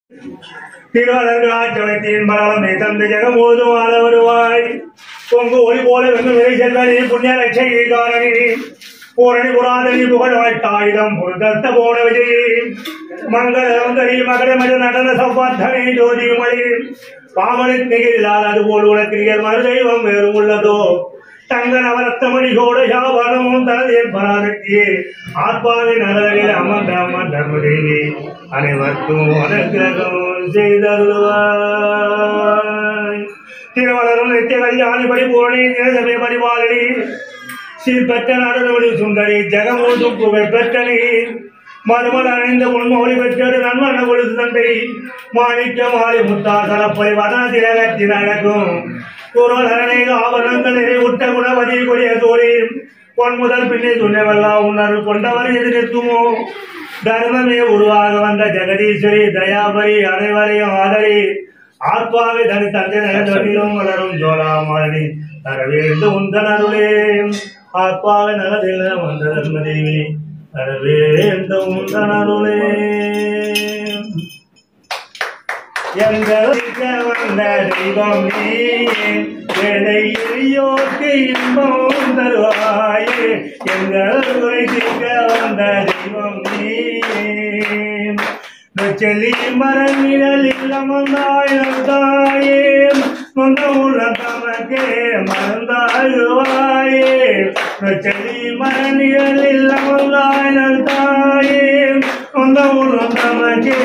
திருவலர்களாச்சவத்தின் மரணமே தந்து ஜெகமோதும் ஆள வருவாய் பொங்கு ஒளி போல வெங்கு விரை செல்வனி புண்ணிய லட்சகி காரணி பூரணி புராதனி புகழ் வாய்த்தாயுதம் புருதத்த போன விஜயி மங்கள சுந்தரி மகரமட நடன சௌபாத்தனை ஜோதிமணி பாமனை திகிலால் அதுபோல் உனக்கிரியர் மறுதெய்வம் வேறும் உள்ளதோ தங்க நவரத்தமணி கோட யாவனமும் தனதே பராசக்தியே ஆத்மாவின் நகரில் அமர்ந்த அம்ம தர்மதேவி அனைவருக்கும் அனுகிரகம் செய்தருவாய் திருவளரும் நித்திய கல்யாணி பரிபூரணி நிரசபை பரிபாலனி சீர்பெற்ற நடனவழி சுந்தரி ஜெகமோதும் புகை பெற்றனி மறுமல அணைந்த உண்மொழி பெற்றது நன்மன கொழுது தந்தை மாணிக்க மாலை முத்தா சலப்பை வனதிரகத்தின் அழகும் குரலரணை ஆபரணங்களை உட்ட குணவதி கொடிய தோழி பொன் முதல் பின்னே துணைவெல்லாம் உணர்வு கொண்டவர் எது நிற்குமோ தர்மமே உருவாக வந்த ஜெகதீஸ்வரி தயாபரி அனைவரையும் ஆதரி ஆத்மாவை தனி தந்தை நகர்வதிலும் வளரும் ஜோலாமாரணி தர வேண்டும் உந்தன் அருளே ஆத்மாவை நகரில் வந்த தர்மதேவி தர வேண்டும் உந்தன் அருளே எங்களுக்கு வந்த தெய்வம் நீயே ஏழை எளியோர்க்கு இன்பம் தருவாயே எங்கள் குறைக்க வந்த தெய்வம் நீயே செல்லி மரநிழல் இல்லமந்தாய் நந்தாயே சொந்த உள்ள தமக்கே மறந்தாயுவாயே செல்லி மரநிழல் இல்லமந்தாய் நந்தாயே சொந்த உள்ள தமக்கே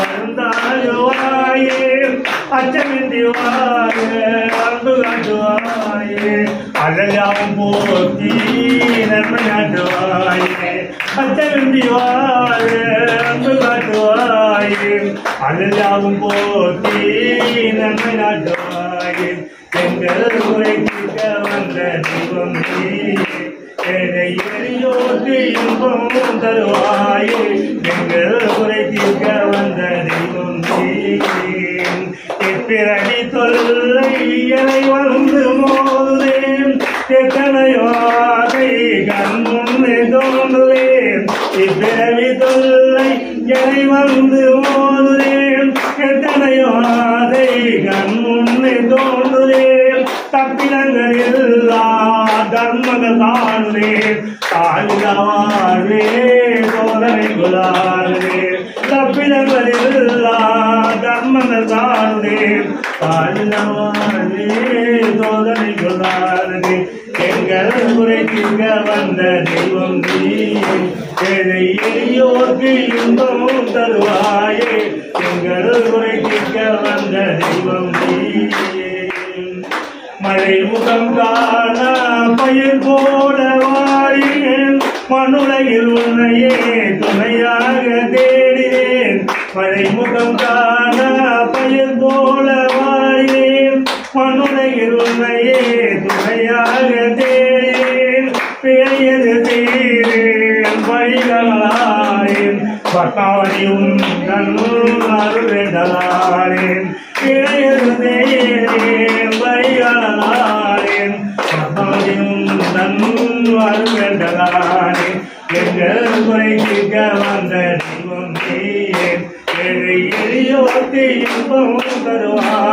மறந்தாயுவாயே அச்சமின்றி வாயே அன்பு காட்டுவாயே அழகாவும் போத்தி நன்மை நாட்டுவாயே அச்சமின்றி வாயே அன்பு காட்டுவாயே அழகாவும் போத்தி நன்மை நாட்டுவாயே எங்கள் உரை தீர்க்க வந்த தெய்வம் நீயே ஏழை எளியோர்க்கு இன்பம் தருவாயே எங்கள் உரை தீர்க்க வந்த தெய்வம் நீயே எப்பிறவி தொல்லை எனை வந்து மோதுதேன் எத்தனையோ ஆசை கண் முன்னே தோன்றுதேன் இப்பிறவி தொல்லை எனை வந்து மோதுதேன் எத்தனையோ ஆசை கண் முன்னே தோன்றுதேன் தப்பினங்கள் எல்லா தர்மங்கள் தாழ்ந்தேன் தாழ்ந்தவாழ்வே சோதனை குலாவே தப்பினங்கள் எல்லா தர்மங்கள் தாழ்ந்தேன் தாழ்ந்தவாழ்வே சோதனை குலாவே எங்கள் குறைக்க வந்த தெய்வம் நீயே ஏழை எளியோர்க்கு இன்பம் தருவாயே எங்கள் குறைக்க வந்த தெய்வம் நீயே மழை முகம் காண பயிர் போல வாழினேன் மண்ணுலகில் உன்னையே துணையாக தேடினேன் மழை முகம் காண பயிர் போல வாழினேன் மண்ணுலகில் உன்னையே துணையாக தேடினேன் பெயது தீரேன் வழிகளாரேன் பட்டாரியும் தன்னுள் அருளேன் பெயது தேரேன் வழிகளாரேன் பட்டாரியும் தன்னுள் அருளேன் எங்கள் குறை தீர்க்க வந்த தெய்வம் நீயே ஏழை எளியோர்க்கு இன்பம் தருவார்